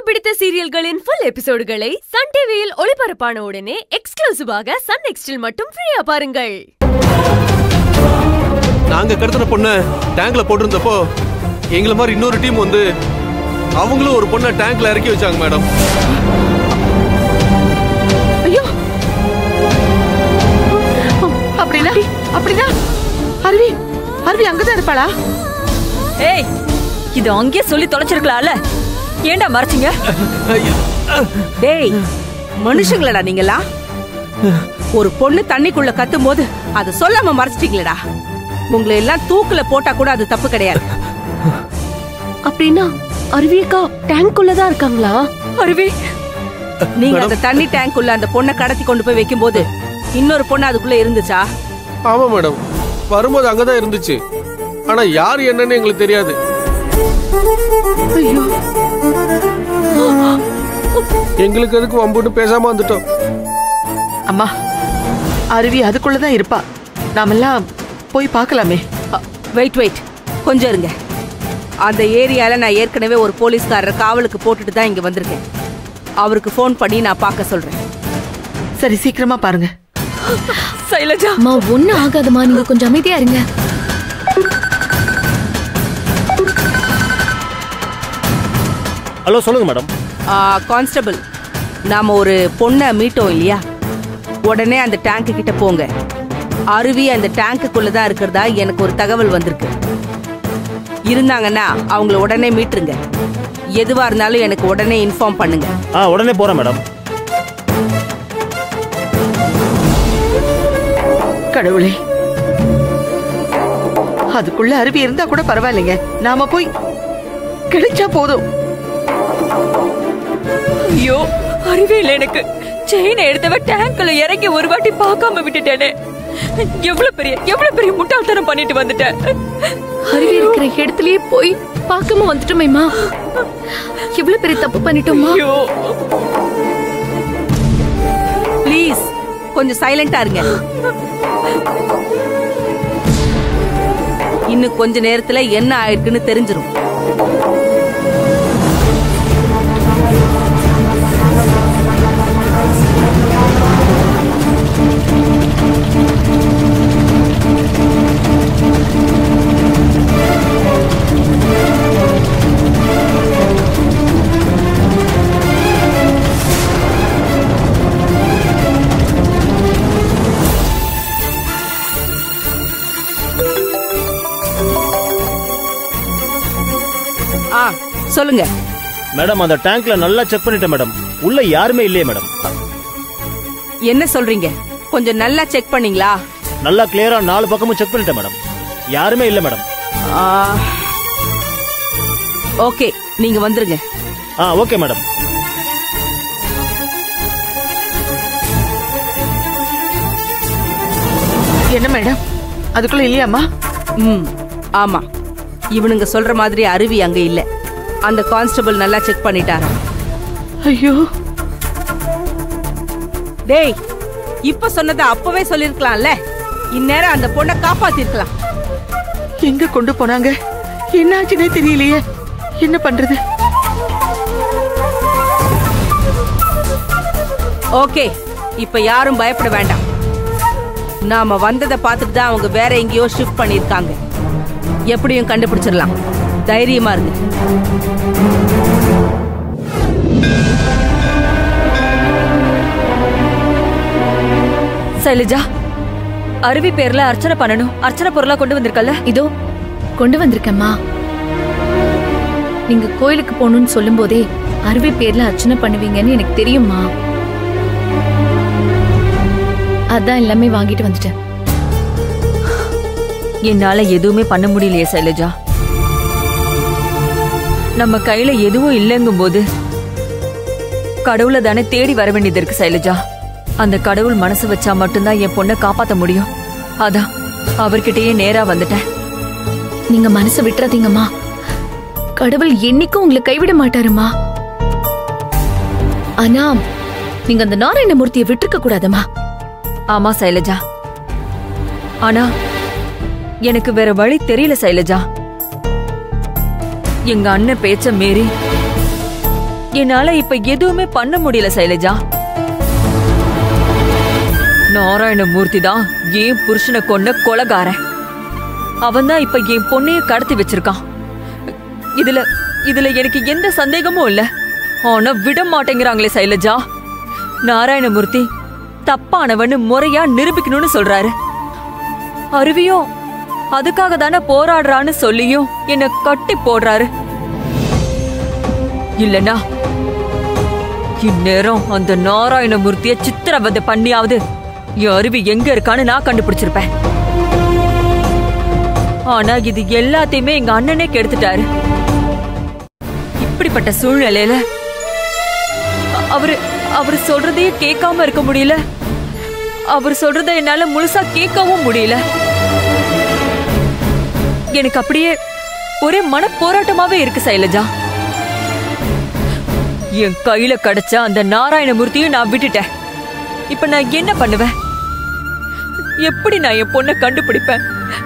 பிடித்த சீரியல்களின் full எபிசோடுகளை Sun டிவியில் ஒளிபரப்பான உடனே எக்ஸ்க்ளூசிவாக சன் நெக்ஸ்டில் மட்டும் ஃப்ரீயா பாருங்கள் நாங்க கடத்தின பொண்ணை டேங்க்ல போட்டிருந்தப்போ எங்களை மாதிரி இன்னொரு டீம் வந்து அவங்களும் ஒரு பொண்ணை டேங்க்ல இறக்கி வச்சாங்க மேடம் ஐயோ அப்படின்னா அப்படின்னா அருவி அருவி அங்கதான் இருப்பாளா ஏய் இது அங்கேயே சொல்லி தொலைச்சிருக்கலாம்ல ஏன்டா மறைச்சிங்க டேய் மனுஷங்களடா நீங்களா ஒரு பொண்ணு தண்ணிக்குள்ள கத்தும் போது அத சொல்லாம மறைச்சிட்டீங்களடா உங்களை எல்லாம் தூக்குல போட்டா கூட அது தப்பு கிடையாது அப்படின்னா அருவியக்கா டேங்க்குள்ளதான் இருக்காங்களா அருவி நீங்க அந்த தண்ணி டேங்க்குள்ள அந்த பொண்ணை கடத்தி கொண்டு போய் வைக்கும் போது இன்னொரு பொண்ணு அதுக்குள்ள இருந்துச்சா ஆமா மேடம் வரும்போது அங்கதான் இருந்துச்சு ஆனா யார் என்னன்னு எங்களுக்கு தெரியாது ஐயோ எங்களுக்கு எதுக்கு வம்புட்டு பேசாம வந்துட்டோம் அம்மா அருவி அதுக்குள்ளதான் இருப்பா நாமெல்லாம் போய் பார்க்கலாமே வெயிட் வெயிட் கொஞ்சம் இருங்க அந்த ஏரியால நான் ஏற்கனவே ஒரு போலீஸ்காரர் காவலுக்கு போட்டுட்டு தான் இங்க வந்திருக்கேன் அவருக்கு ஃபோன் பண்ணி நான் பார்க்க சொல்றேன் சரி சீக்கிரமா பாருங்க சைலஜா அம்மா ஒண்ணு ஆகாதம்மா நீங்க கொஞ்சம் அமைதியா இருங்க ஹலோ சொல்லுங்க மேடம் கான்ஸ்டபிள் நாம ஒரு பொண்ணை மீட்டோம் இல்லையா உடனே அந்த டேங்க்கு கிட்ட போங்க அருவி அந்த டேங்குக்குள்ள தான் இருக்கிறதா எனக்கு ஒரு தகவல் வந்திருக்கு இருந்தாங்கன்னா அவங்கள உடனே மீட்டுருங்க எதுவா இருந்தாலும் எனக்கு உடனே இன்ஃபார்ம் பண்ணுங்க ஆ உடனே போகிறேன் மேடம் கடவுளே அதுக்குள்ள அருவி இருந்தா கூட பரவாயில்லைங்க நாம போய் கிடைச்சா போதும் ஐயோ அறிவே இல்ல எனக்கு செயினை எடுத்தவ டேங்க்ல இறங்கி ஒரு வாட்டி பார்க்காம விட்டுட்டேனே எவ்வளவு பெரிய எவ்வளவு பெரிய முட்டாள்தனம் பண்ணிட்டு வந்துட்டேன் அருவி இருக்கிற இடத்துலயே போய் பார்க்காம வந்துட்டோமேம்மா எவ்வளவு பெரிய தப்பு பண்ணிட்டோமா ஐயோ ப்ளீஸ் கொஞ்சம் சைலண்டா இருங்க இன்னும் கொஞ்ச நேரத்துல என்ன ஆயிருக்குன்னு தெரிஞ்சிரும் ஆ சொல்லுங்க மேடம் அந்த டேங்க்ல நல்லா செக் பண்ணிட்டேன் மேடம் உள்ள யாருமே இல்லையே மேடம் என்ன சொல்றீங்க கொஞ்சம் நல்லா செக் பண்ணீங்களா நல்லா கிளியரா நாலு பக்கமும் செக் பண்ணிட்டேன் மேடம் யாருமே இல்லை மேடம் ஓகே நீங்க வந்துருங்க ஆ ஓகே மேடம் என்ன மேடம் அதுக்குள்ள இல்லையாம்மா ம் ஆமா இவனுங்க சொல்ற மாதிரி அருவி அங்க இல்ல அந்த கான்ஸ்டபிள் நல்லா செக் பண்ணிட்டாரா ஐயோ டேய் இப்ப சொன்னதை அப்பவே சொல்லிருக்கலாம்ல இந்நேரம் அந்த பொண்ணை காப்பாத்திருக்கலாம் எங்க கொண்டு போனாங்க என்னாச்சுன்னே தெரியலையே என்ன பண்றது ஓகே இப்ப யாரும் பயப்பட வேண்டாம் நாம வந்ததை பார்த்துட்டு தான் அவங்க வேற எங்கேயோ ஷிஃப்ட் பண்ணிருக்காங்க எப்படியும் கண்டுபிடிச்சிடலாம் தைரியமா இருங்க சைலஜா அருவி பேர்ல அர்ச்சனை பண்ணணும் அர்ச்சனை பொருளா கொண்டு வந்திருக்கல இதோ கொண்டு வந்திருக்கேம்மா நீங்க கோயிலுக்கு போகணும்னு சொல்லும் போதே அருவி பேர்ல அர்ச்சனை பண்ணுவீங்கன்னு எனக்கு தெரியுமா அதான் எல்லாமே வாங்கிட்டு வந்துட்டேன் என்னால எதுவுமே பண்ண முடியலையே சைலஜா நம்ம கையில எதுவும் இல்லைங்கும் போது கடவுளை தானே தேடி வர வேண்டியது இருக்கு சைலஜா அந்த கடவுள் மனசு வச்சா மட்டும்தான் என் பொண்ணை காப்பாத்த முடியும் அதான் அவர்கிட்டயே நேரா வந்துட்டேன் நீங்க மனசை விட்டுறாதீங்கம்மா கடவுள் என்னைக்கும் உங்களை கைவிட மாட்டாருமா ஆனா நீங்க அந்த நாராயணமூர்த்தியை விட்டுருக்க கூடாதம்மா ஆமா சைலஜா ஆனா எனக்கு வேற வழி தெரியல சைலஜா எங்க அண்ணன் பேச்ச மீறி என்னால இப்ப எதுவுமே பண்ண முடியல சைலஜா நாராயணமூர்த்தி தான் என் புருஷனை கொன்ன கொலகாரன் அவன் தான் இப்ப என் பொண்ணைய கடத்தி வச்சிருக்கான் இதுல இதுல எனக்கு எந்த சந்தேகமும் இல்ல ஆனா விட மாட்டேங்கிறாங்களே சைலஜா நாராயணமூர்த்தி தப்பானவன்னு முறையா நிரூபிக்கணும்னு சொல்றாரு அருவியும் அதுக்காக தானே போராடுறான்னு சொல்லியும் என்ன கட்டி போடுறாரு இல்லனா இந்நேரம் அந்த நாராயணமூர்த்திய சித்திரவதை பண்ணியாவது என் அருவி எங்க இருக்கான்னு நான் கண்டுபிடிச்சிருப்பேன் ஆனா இது எல்லாத்தையுமே எங்க அண்ணனே கெடுத்துட்டாரு இப்படிப்பட்ட சூழ்நிலையில அ- அவரு அவரு சொல்றதையே கேட்காம இருக்க முடியல அவர் சொல்றத என்னால முழுசா கேட்கவும் முடியல எனக்கு அப்படியே ஒரே மன போராட்டமாவே இருக்கு சைலஜா என் கையில கிடைச்ச அந்த நாராயணமூர்த்தியும் நான் விட்டுட்டேன் இப்ப நான் என்ன பண்ணுவேன் எப்படி நான் என் பொண்ணை கண்டுபிடிப்பேன்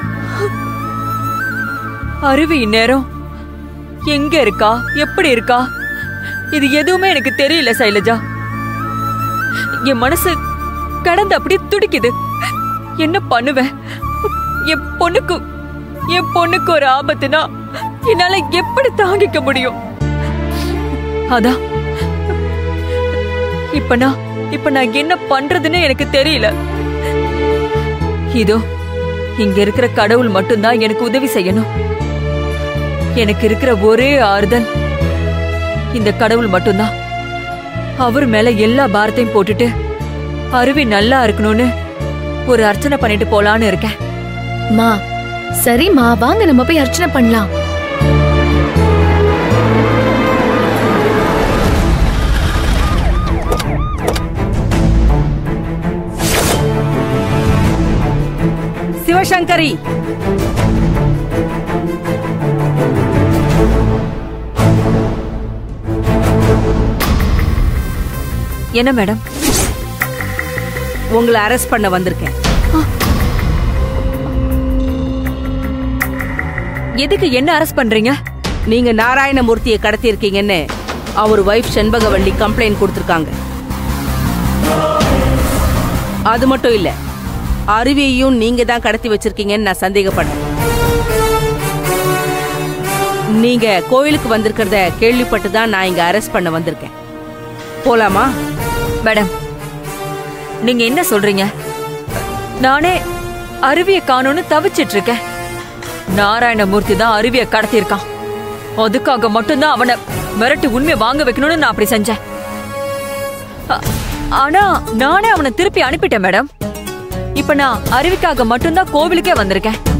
அருவி இந்நேரம் எங்க இருக்கா எப்படி இருக்கா இது எதுவுமே எனக்கு தெரியல சைலஜா என் மனசு கடந்து அப்படியே துடிக்குது என்ன பண்ணுவேன் என் பொண்ணுக்கு என் பொண்ணுக்கு ஒரு ஆபத்துனா என்னால எப்படி தாங்கிக்க முடியும் அதான் இப்ப நான் இப்ப நான் என்ன பண்றதுன்னு எனக்கு தெரியல இதோ இங்க இருக்கிற கடவுள் மட்டும்தான் எனக்கு உதவி செய்யணும் எனக்கு இருக்கிற ஒரே ஆறுதல் இந்த கடவுள் மட்டும்தான் அவர் மேல எல்லா பாரத்தையும் போட்டுட்டு அருவி நல்லா இருக்கணும்னு ஒரு அர்ச்சனை பண்ணிட்டு போலான்னு இருக்கேன் மா சரிம்மா வாங்க நம்ம போய் அர்ச்சனை பண்ணலாம் சிவசங்கரி என்ன மேடம் உங்களை அரெஸ்ட் பண்ண வந்திருக்கேன் எதுக்கு என்ன அரெஸ்ட் பண்றீங்க நீங்க நாராயணமூர்த்தியை கடத்தியிருக்கீங்கன்னு அவர் ஒய்ஃப் செண்பகவள்ளி கம்ப்ளைண்ட் கொடுத்திருக்காங்க அது மட்டும் இல்ல அருவியையும் நீங்க தான் கடத்தி வச்சிருக்கீங்கன்னு நான் சந்தேகப்படுறேன் நீங்க கோயிலுக்கு வந்திருக்கிறத கேள்விப்பட்டு தான் நான் இங்க அரெஸ்ட் பண்ண வந்திருக்கேன் போலாமா மேடம் நீங்க என்ன சொல்றீங்க நானே அருவிய காணோன்னு தவிச்சிட்டு இருக்கேன் நாராயணமூர்த்தி தான் அருவிய கடத்தியிருக்கான் அதுக்காக மட்டும்தான் அவனை மிரட்டி உண்மை வாங்க வைக்கணும்னு நான் அப்படி செஞ்சேன் ஆ- ஆனா நானே அவனை திருப்பி அனுப்பிட்டேன் மேடம் இப்ப நான் அருவிக்காக மட்டும்தான் கோவிலுக்கே வந்திருக்கேன்